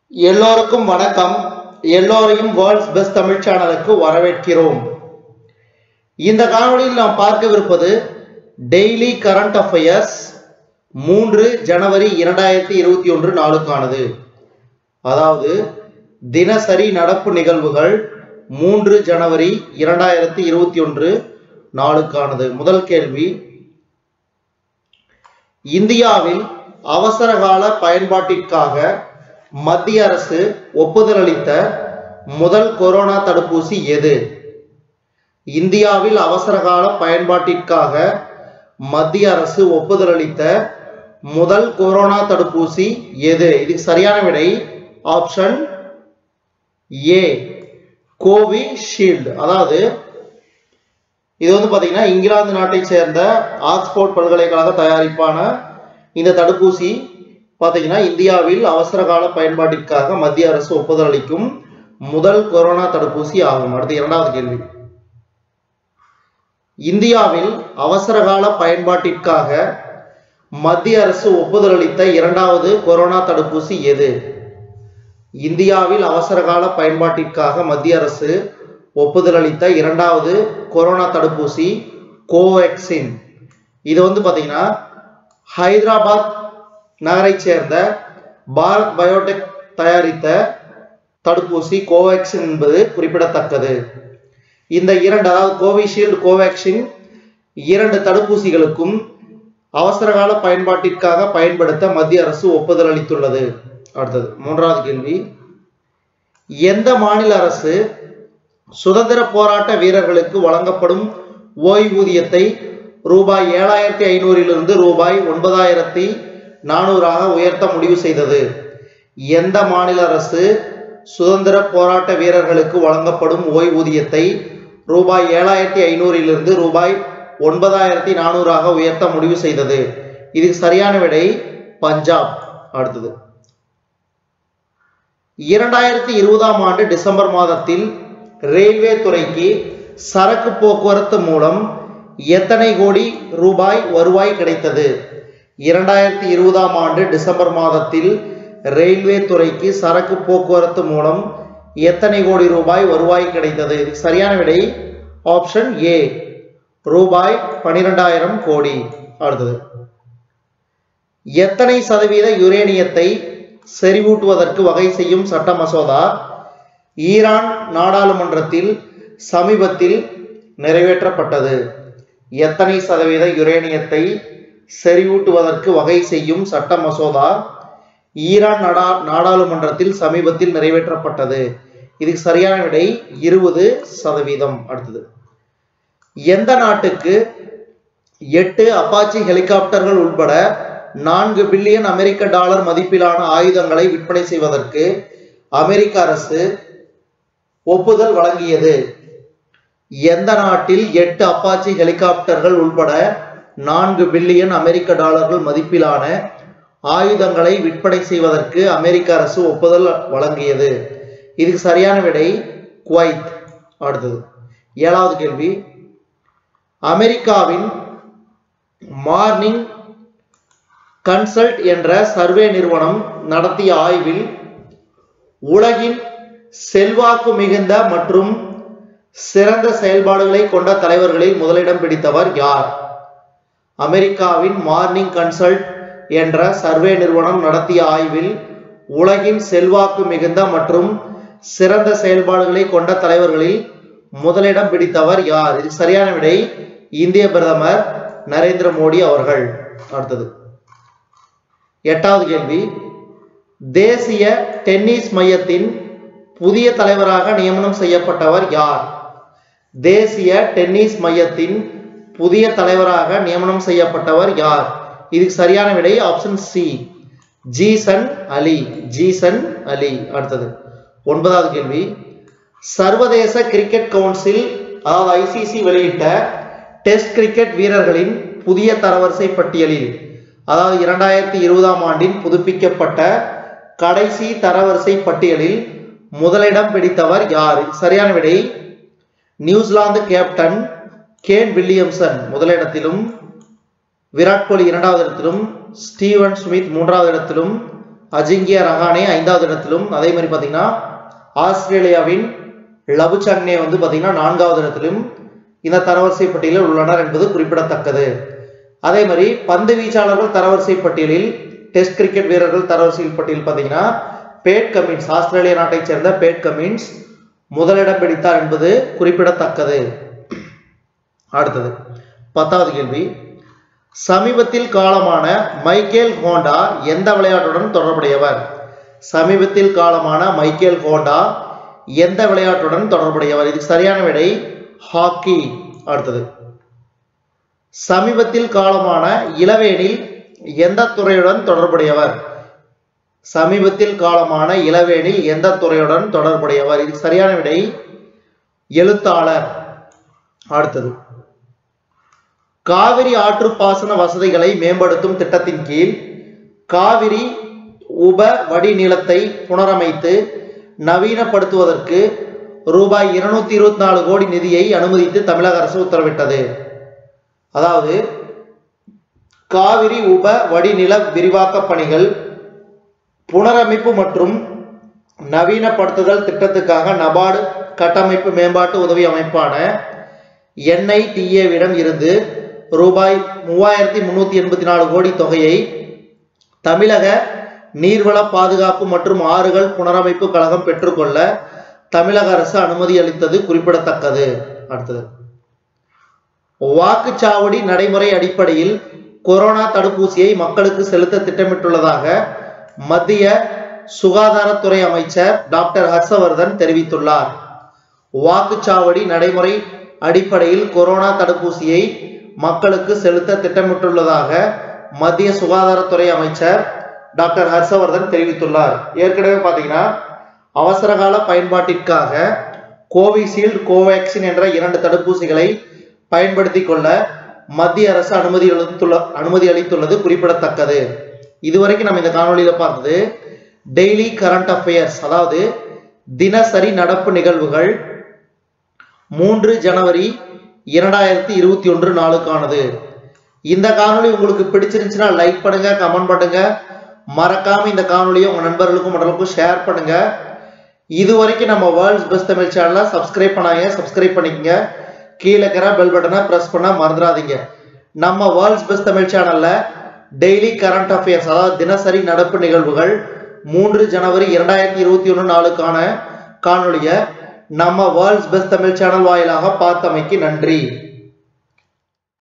எல்லோருக்கும் வணக்கம் எல்லோரையும் வேர்ல்ட்ஸ் பெஸ்ட் தமிழ் சேனலுக்கு வரவேற்கிறோம் இந்த காணொளியில் நாம் பார்க்கவிருப்பது டெய்லி கரண்ட் அஃபயர்ஸ் மூன்று ஜனவரி இரண்டாயிரத்தி இருபத்தி ஒன்று நாளுக்கானது அதாவது தினசரி நடப்பு நிகழ்வுகள் மூன்று ஜனவரி இரண்டாயிரத்தி இருபத்தி ஒன்று நாளுக்கானது முதல் கேள்வி இந்தியாவில் அவசரகால பயன்பாட்டிற்காக மத்திய அரசு ஒப்புதல் அளித்த முதல் கொரோனா தடுப்பூசி எது இந்தியாவில் அவசரகால பயன்பாட்டிற்காக மத்திய அரசு ஒப்புதல் அளித்த முதல் கொரோனா தடுப்பூசி எது இதுக்கு சரியான விடை ஆப்ஷன் ஏ கோவிஷீல்டு அதாவது இது வந்து பாத்தீங்கன்னா இங்கிலாந்து நாட்டை சேர்ந்த ஆக்ஸ்போர்ட் பல்கலைக்கழக தயாரிப்பான இந்த தடுப்பூசி பாத்தீங்கன்னா இந்தியாவில் அவசர கால பயன்பாட்டிற்காக மத்திய அரசு ஒப்புதல் அளிக்கும் முதல் கொரோனா தடுப்பூசி ஆகும் அடுத்து இரண்டாவது கேள்வி இந்தியாவில் அவசர கால பயன்பாட்டிற்காக மத்திய அரசு ஒப்புதல் அளித்த இரண்டாவது கொரோனா தடுப்பூசி எது இந்தியாவில் அவசர கால பயன்பாட்டிற்காக மத்திய அரசு ஒப்புதல் அளித்த இரண்டாவது கொரோனா தடுப்பூசி கோவேக்சின் இது வந்து பாத்தீங்கன்னா ஹைதராபாத் நகரை சேர்ந்த பாரத் பயோடெக் தயாரித்த தடுப்பூசி கோவேக்சின் என்பது குறிப்பிடத்தக்கது இந்த இரண்டு அதாவது கோவிஷீல்டு கோவேக்சின் இரண்டு தடுப்பூசிகளுக்கும் அவசரகால பயன்பாட்டிற்காக பயன்படுத்த மத்திய அரசு ஒப்புதல் அளித்துள்ளது அடுத்தது மூன்றாவது கேள்வி எந்த மாநில அரசு சுதந்திர போராட்ட வீரர்களுக்கு வழங்கப்படும் ஓய்வூதியத்தை ரூபாய் ஏழாயிரத்தி ஐநூறிலிருந்து ரூபாய் ஒன்பதாயிரத்தி நானூறாக உயர்த்த முடிவு செய்தது எந்த மாநில அரசு சுதந்திர போராட்ட வீரர்களுக்கு வழங்கப்படும் ஓய்வூதியத்தை ரூபாய் ஏழாயிரத்தி ஐநூறிலிருந்து ரூபாய் ஒன்பதாயிரத்தி நானூறாக உயர்த்த முடிவு செய்தது இதுக்கு சரியான விடை பஞ்சாப் அடுத்தது இரண்டாயிரத்தி இருபதாம் ஆண்டு டிசம்பர் மாதத்தில் ரயில்வே துறைக்கு சரக்கு போக்குவரத்து மூலம் எத்தனை கோடி ரூபாய் வருவாய் கிடைத்தது இரண்டாயிரத்தி இருபதாம் ஆண்டு டிசம்பர் மாதத்தில் ரயில்வே துறைக்கு சரக்கு போக்குவரத்து மூலம் எத்தனை கோடி ரூபாய் வருவாய் கிடைத்தது இதுக்கு சரியான விடை ஆப்ஷன் ஏ ரூபாய் பனிரெண்டாயிரம் கோடி அடுத்தது எத்தனை சதவீத யுரேனியத்தை செறிவூட்டுவதற்கு வகை செய்யும் சட்ட மசோதா ஈரான் நாடாளுமன்றத்தில் சமீபத்தில் நிறைவேற்றப்பட்டது எத்தனை சதவீத யுரேனியத்தை செறிவூட்டுவதற்கு வகை செய்யும் சட்ட மசோதா ஈரான் நாடா நாடாளுமன்றத்தில் சமீபத்தில் நிறைவேற்றப்பட்டது இதுக்கு சரியான விடை இருபது சதவீதம் அடுத்தது எந்த நாட்டுக்கு எட்டு அப்பாச்சி ஹெலிகாப்டர்கள் உட்பட நான்கு பில்லியன் அமெரிக்க டாலர் மதிப்பிலான ஆயுதங்களை விற்பனை செய்வதற்கு அமெரிக்க அரசு ஒப்புதல் வழங்கியது எந்த நாட்டில் எட்டு அப்பாச்சி ஹெலிகாப்டர்கள் உள்பட நான்கு பில்லியன் அமெரிக்க டாலர்கள் மதிப்பிலான ஆயுதங்களை விற்பனை செய்வதற்கு அமெரிக்க அரசு ஒப்புதல் வழங்கியது இதுக்கு சரியான விடை குவைத் அடுத்தது ஏழாவது கேள்வி அமெரிக்காவின் மார்னிங் கன்சல்ட் என்ற சர்வே நிறுவனம் நடத்திய ஆய்வில் உலகின் செல்வாக்கு மிகுந்த மற்றும் சிறந்த செயல்பாடுகளை கொண்ட தலைவர்களில் முதலிடம் பிடித்தவர் யார் அமெரிக்காவின் மார்னிங் கன்சல்ட் என்ற சர்வே நிறுவனம் நடத்திய ஆய்வில் உலகின் செல்வாக்கு மிகுந்த மற்றும் சிறந்த செயல்பாடுகளை கொண்ட தலைவர்களில் முதலிடம் பிடித்தவர் யார் இது சரியான விடை இந்திய பிரதமர் நரேந்திர மோடி அவர்கள் அடுத்தது எட்டாவது கேள்வி தேசிய டென்னிஸ் மையத்தின் புதிய தலைவராக நியமனம் செய்யப்பட்டவர் யார் தேசிய டென்னிஸ் மையத்தின் புதிய தலைவராக நியமனம் செய்யப்பட்டவர் யார் இதுக்கு சரியான விடை ஆப்ஷன் சி ஜீசன் அலி ஜீசன் அலி அடுத்தது ஒன்பதாவது கேள்வி சர்வதேச கிரிக்கெட் கவுன்சில் அதாவது ஐசிசி வெளியிட்ட டெஸ்ட் கிரிக்கெட் வீரர்களின் புதிய தரவரிசை பட்டியலில் அதாவது இரண்டாயிரத்தி இருபதாம் ஆண்டின் புதுப்பிக்கப்பட்ட கடைசி தரவரிசை பட்டியலில் முதலிடம் பிடித்தவர் யார் சரியான விடை நியூசிலாந்து கேப்டன் கேன் வில்லியம்சன் முதலிடத்திலும் விராட் கோலி இரண்டாவது இடத்திலும் ஸ்டீவன் ஸ்மித் மூன்றாவது இடத்திலும் அஜிங்கிய ரஹானே ஐந்தாவது இடத்திலும் அதே மாதிரி பார்த்தீங்கன்னா ஆஸ்திரேலியாவின் லபுச்சக்னே வந்து பார்த்தீங்கன்னா நான்காவது இடத்திலும் இந்த தரவரிசை பட்டியலில் உள்ளனர் என்பது குறிப்பிடத்தக்கது அதே மாதிரி பந்து வீச்சாளர்கள் தரவரிசை பட்டியலில் டெஸ்ட் கிரிக்கெட் வீரர்கள் தரவரிசை பட்டியல் பார்த்தீங்கன்னா பேட் கமின்ஸ் ஆஸ்திரேலிய நாட்டைச் சேர்ந்த பேட் கமின்ஸ் முதலிடம் பிடித்தார் என்பது குறிப்பிடத்தக்கது அடுத்தது பத்தாவது கேள்வி சமீபத்தில் காலமான மைக்கேல் ஹோண்டா எந்த விளையாட்டுடன் தொடர்புடையவர் சமீபத்தில் காலமான மைக்கேல் ஹோண்டா எந்த விளையாட்டுடன் தொடர்புடையவர் இது சரியான விடை ஹாக்கி அடுத்தது சமீபத்தில் காலமான இளவேனில் எந்த துறையுடன் தொடர்புடையவர் சமீபத்தில் காலமான இளவேனில் எந்த துறையுடன் தொடர்புடையவர் இது சரியான விடை எழுத்தாளர் அடுத்தது காவிரி ஆற்று பாசன வசதிகளை மேம்படுத்தும் திட்டத்தின் கீழ் காவிரி உப வடிநிலத்தை புனரமைத்து நவீனப்படுத்துவதற்கு ரூபாய் இருநூத்தி இருபத்தி நாலு கோடி நிதியை அனுமதித்து தமிழக அரசு உத்தரவிட்டது அதாவது காவிரி உப வடிநில விரிவாக்க பணிகள் புனரமைப்பு மற்றும் நவீனப்படுத்துதல் திட்டத்துக்காக நபார்டு கட்டமைப்பு மேம்பாட்டு உதவி அமைப்பான என்ஐடிஏவிடம் இருந்து ரூபாய் மூவாயிரத்தி முன்னூத்தி எண்பத்தி நாலு கோடி தொகையை தமிழக நீர்வள பாதுகாப்பு மற்றும் ஆறுகள் புனரமைப்பு கழகம் பெற்றுக்கொள்ள தமிழக அரசு அனுமதி அளித்தது குறிப்பிடத்தக்கது அடுத்தது வாக்குச்சாவடி நடைமுறை அடிப்படையில் கொரோனா தடுப்பூசியை மக்களுக்கு செலுத்த திட்டமிட்டுள்ளதாக மத்திய சுகாதாரத்துறை அமைச்சர் டாக்டர் ஹர்ஷவர்தன் தெரிவித்துள்ளார் வாக்குச்சாவடி நடைமுறை அடிப்படையில் கொரோனா தடுப்பூசியை மக்களுக்கு செலுத்த திட்டமிட்டுள்ளதாக மத்திய சுகாதாரத்துறை அமைச்சர் டாக்டர் ஹர்ஷவர்தன் தெரிவித்துள்ளார் ஏற்கனவே பார்த்தீங்கன்னா அவசரகால பயன்பாட்டிற்காக கோவிஷீல்டு கோவேக்சின் என்ற இரண்டு தடுப்பூசிகளை பயன்படுத்தி கொள்ள மத்திய அரசு அனுமதி அளித்துள்ள அனுமதி அளித்துள்ளது குறிப்பிடத்தக்கது இதுவரைக்கும் நம்ம இந்த காணொலியில பார்த்தது டெய்லி கரண்ட் அஃபேர்ஸ் அதாவது தினசரி நடப்பு நிகழ்வுகள் மூன்று ஜனவரி இரண்டாயிரத்தி இருபத்தி ஒன்று நாளுக்கானது இந்த காணொளி உங்களுக்கு பிடிச்சிருந்துச்சுன்னா லைக் பண்ணுங்க கமெண்ட் பண்ணுங்க மறக்காம இந்த காணொலியை உங்க நண்பர்களுக்கும் மற்றவங்களுக்கும் ஷேர் பண்ணுங்க இது வரைக்கும் நம்ம வேர்ல்ட்ஸ் பெஸ்ட் தமிழ் சேனலை சப்ஸ்கிரைப் பண்ணாங்க சப்ஸ்கிரைப் பண்ணிக்கங்க கீழே இருக்கிற பெல் பட்டனை பிரஸ் பண்ண மறந்துடாதீங்க நம்ம வேர்ல்ட்ஸ் பெஸ்ட் தமிழ் சேனல்ல டெய்லி கரண்ட் அஃபேர்ஸ் அதாவது தினசரி நடப்பு நிகழ்வுகள் மூன்று ஜனவரி இரண்டாயிரத்தி இருபத்தி ஒன்று நாளுக்கான காணொலியை நம்ம வேர்ல்ட்ஸ் பெஸ்ட் தமிழ் சேனல் வாயிலாக பார்த்தமைக்கு நன்றி